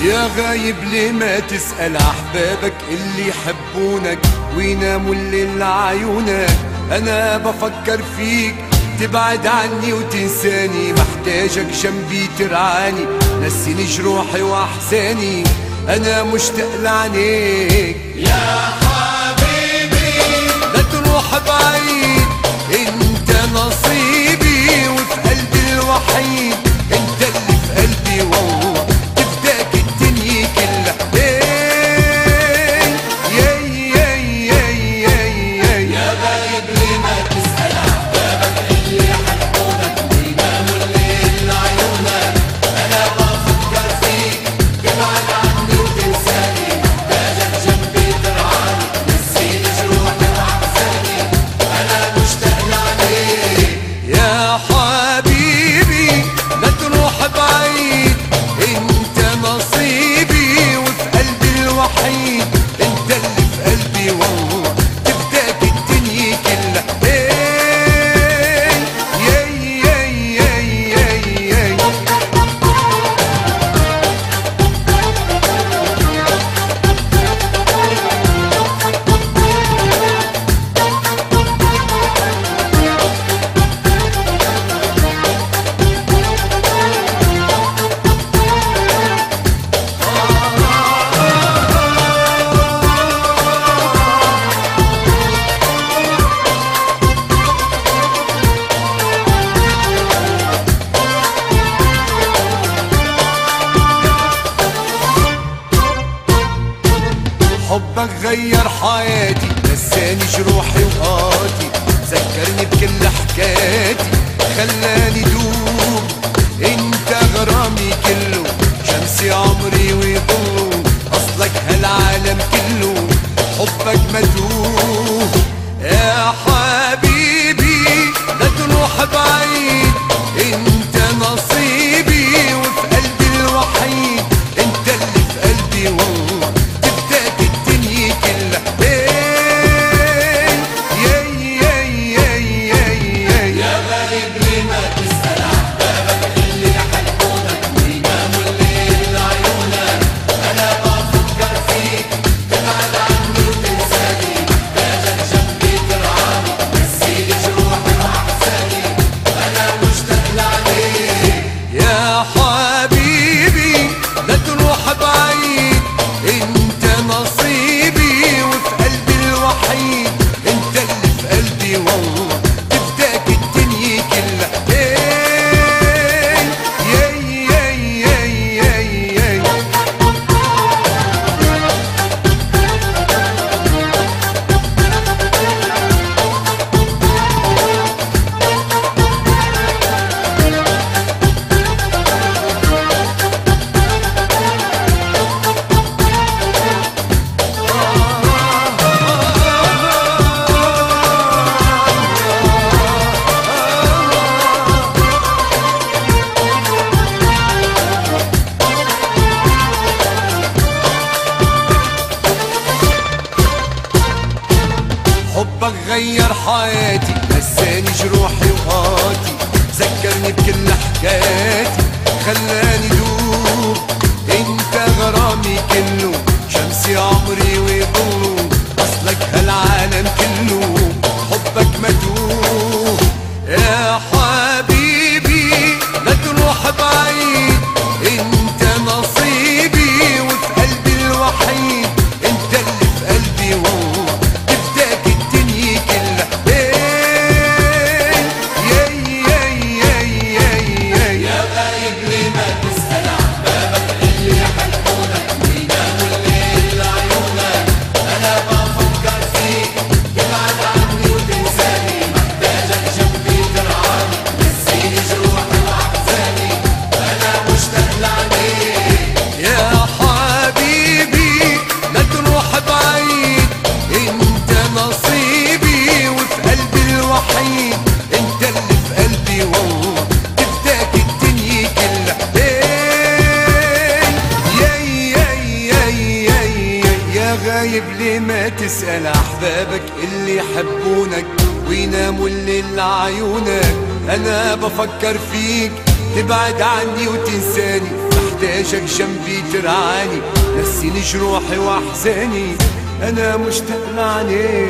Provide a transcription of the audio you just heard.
يا غايب ليه ما تسأل أحبابك اللي يحبونك ويناموا الليل عيونك أنا بفكر فيك تبعد عني وتنساني محتاجك جنبي ترعاني نسيني جروحي وأحزاني أنا مشتاق لعينيك يا حبيبي لا تروح بعيد انت نصيبي وفي قلبي الوحيد انت اللي في قلبي والله تفداك الدنيا كلها إيه، يا يا يا يا يا يا غايب ليه ما تسأل أحبابك اللي يحبونك ويناموا الليل عيونك أنا بفكر فيك تبعد عني وتنساني محتاجك جنبي ترعاني نسيني جروحي وأحزاني أنا مشتاق لعينيك يا حبيبي لا تروح بعيد انت نصيبي وفي قلبي الوحيد انت اللي في قلبي والله تفداك الدنيا كلها إيه، يا يا يا يا يا حبك غير حياتي نساني جروحي وقاتي ذكرني بكل حكاياتي خلاني دوب انت غرامي كله شمسي عمري ويضل اصلك هالعالم كله حبك مدوب يا حبيبي لا تروح بعيد انت نصيبي وفي قلبي الوحيد انت اللي في قلبي والله تفداك الدنيا كلها إيه، يا يا يا يا يا يا غايب ليه ما تسأل أحبابك اللي يحبونك ويناموا الليل عيونك أنا بفكر فيك تبعد عني وتنساني محتاجك جنبي ترعاني نسيني جروحي وأحزاني أنا مشتاق لعينيك يا حبيبي لا تروح بعيد انت نصيبي وفي قلبي الوحيد انت اللي في قلبي والله تفداك الدنيا كلها إيه، يا يا يا يا يا حبك غير حياتي نساني جروحي وقاتي ذكرني بكل حكاياتي خلاني دوب انت غرامي كله شمسي عمري ويضل اصلك هالعالم كله حبك مدوب يا حبيبي لا تروح بعيد انت نصيبي وفي قلبي الوحيد انت اللي في قلبي والله تفداك الدنيا كلها إيه، يا يا يا يا يا يا غايب ليه ما تسأل أحبابك اللي يحبونك ويناموا الليل عيونك أنا بفكر فيك تبعد عني وتنساني محتاجك جنبي ترعاني نسيني جروحي وأحزاني أنا مشتاق لعينيك يا حبيبي لا تروح بعيد انت نصيبي وفي قلبي الوحيد انت اللي في قلبي والله تفداك الدنيا كلها إيه، يا يا يا يا يا يا غايب ليه ما تسأل أحبابك اللي يحبونك ويناموا الليل عيونك أنا بفكر فيك تبعد عني وتنساني محتاجك جنبي ترعاني نسيني جروحي واحزاني انا مشتاق لعينيك